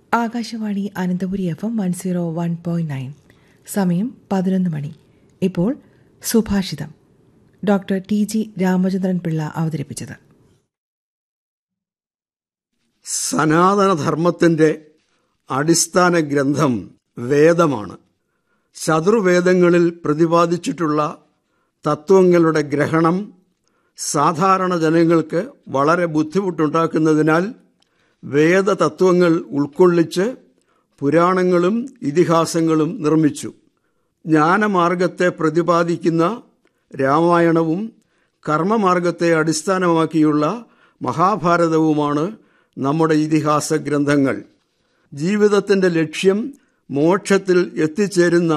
Akashvani Ananthapuri F M one zero one point nine സമയം പതിനൊന്ന് മണി ഇപ്പോൾ സുഭാഷിതം doctor T G Ramachandran Pillai അവതരിപ്പിച്ചത് സനാതനധർമ്മത്തിന്റെ അടിസ്ഥാന ഗ്രന്ഥം വേദമാണ് ചതുർവേദങ്ങളിൽ പ്രതിപാദിച്ചിട്ടുള്ള തത്വങ്ങളുടെ ഗ്രഹണം സാധാരണ ജനങ്ങൾക്ക് വളരെ ബുദ്ധിമുട്ടുണ്ടാക്കുന്നതിനാൽ വേദതത്വങ്ങൾ ഉൾക്കൊള്ളിച്ച് പുരാണങ്ങളും ഇതിഹാസങ്ങളും നിർമ്മിച്ചു ജ്ഞാനമാർഗത്തെ പ്രതിപാദിക്കുന്ന രാമായണവും കർമ്മമാർഗത്തെ അടിസ്ഥാനമാക്കിയുള്ള മഹാഭാരതവുമാണ് നമ്മുടെ ഇതിഹാസ ഗ്രന്ഥങ്ങൾ ജീവിതത്തിന്റെ ലക്ഷ്യം മോക്ഷത്തിൽ എത്തിച്ചേരുന്ന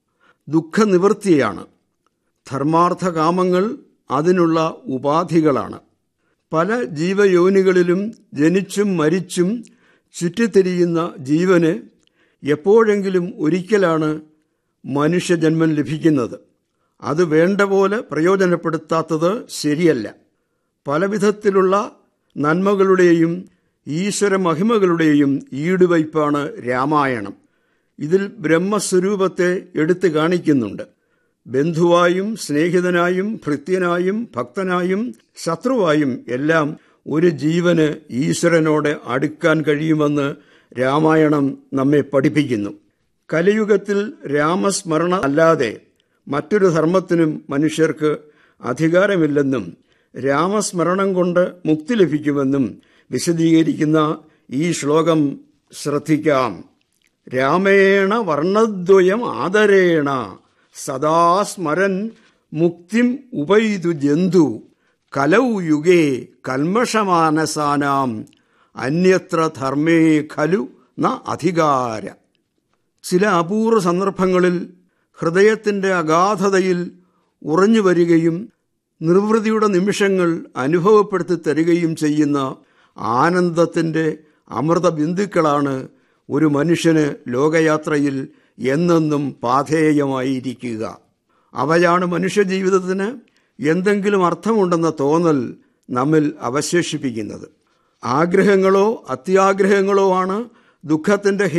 ദുഃഖനിവൃത്തിയാണ് ധർമാർത്ഥകാമങ്ങൾ അതിനുള്ള ഉപാധികളാണ് പല ജീവയോനികളിലും ജനിച്ചും മരിച്ചും ചുറ്റിത്തിരിയുന്ന ജീവന് എപ്പോഴെങ്കിലും ഒരിക്കലാണ് മനുഷ്യജന്മം ലഭിക്കുന്നത് അത് വേണ്ട പോലെ പ്രയോജനപ്പെടുത്താത്തത് ശരിയല്ല പലവിധത്തിലുള്ള നന്മകളുടെയും ഈശ്വര മഹിമകളുടെയും ഈടുവയ്പ്പാണ് രാമായണം ഇതിൽ ബ്രഹ്മസ്വരൂപത്തെ എടുത്തു കാണിക്കുന്നുണ്ട് ബന്ധുവായും സ്നേഹിതനായും ഭൃത്യനായും ഭക്തനായും ശത്രുവായും എല്ലാം ഒരു ജീവന് ഈശ്വരനോട് അടുക്കാൻ കഴിയുമെന്ന് രാമായണം നമ്മെ പഠിപ്പിക്കുന്നു കലിയുഗത്തിൽ രാമസ്മരണ അല്ലാതെ മറ്റൊരു ധർമ്മത്തിനും മനുഷ്യർക്ക് അധികാരമില്ലെന്നും രാമസ്മരണം കൊണ്ട് മുക്തി ലഭിക്കുമെന്നും വിശദീകരിക്കുന്ന ഈ ശ്ലോകം ശ്രദ്ധിക്കാം രാമേണ വർണ്ണദ്വയം ആദരേണ സദാ സ്മരൻ മുക്തിം ഉപൈതു ജന്തു കലൗ യുഗേ കൽമഷമാനസാനാം അന്യത്ര ധർമ്മേ ഖലു ന അധികാര ചില അപൂർവ സന്ദർഭങ്ങളിൽ ഹൃദയത്തിന്റെ അഗാധതയിൽ ഉറഞ്ഞു വരികയും നിർവൃതിയുടെ നിമിഷങ്ങൾ അനുഭവപ്പെടുത്തി തരികയും ചെയ്യുന്ന ആനന്ദത്തിന്റെ അമൃത ബിന്ദുക്കളാണ് ഒരു മനുഷ്യന് ലോകയാത്രയിൽ എന്നെന്നും പാധേയമായിരിക്കുക അവയാണ് മനുഷ്യജീവിതത്തിന് എന്തെങ്കിലും അർത്ഥമുണ്ടെന്ന തോന്നൽ നമ്മിൽ അവശേഷിപ്പിക്കുന്നത് ആഗ്രഹങ്ങളോ അത്യാഗ്രഹങ്ങളോ ആണ് ദുഃഖത്തിന്റെ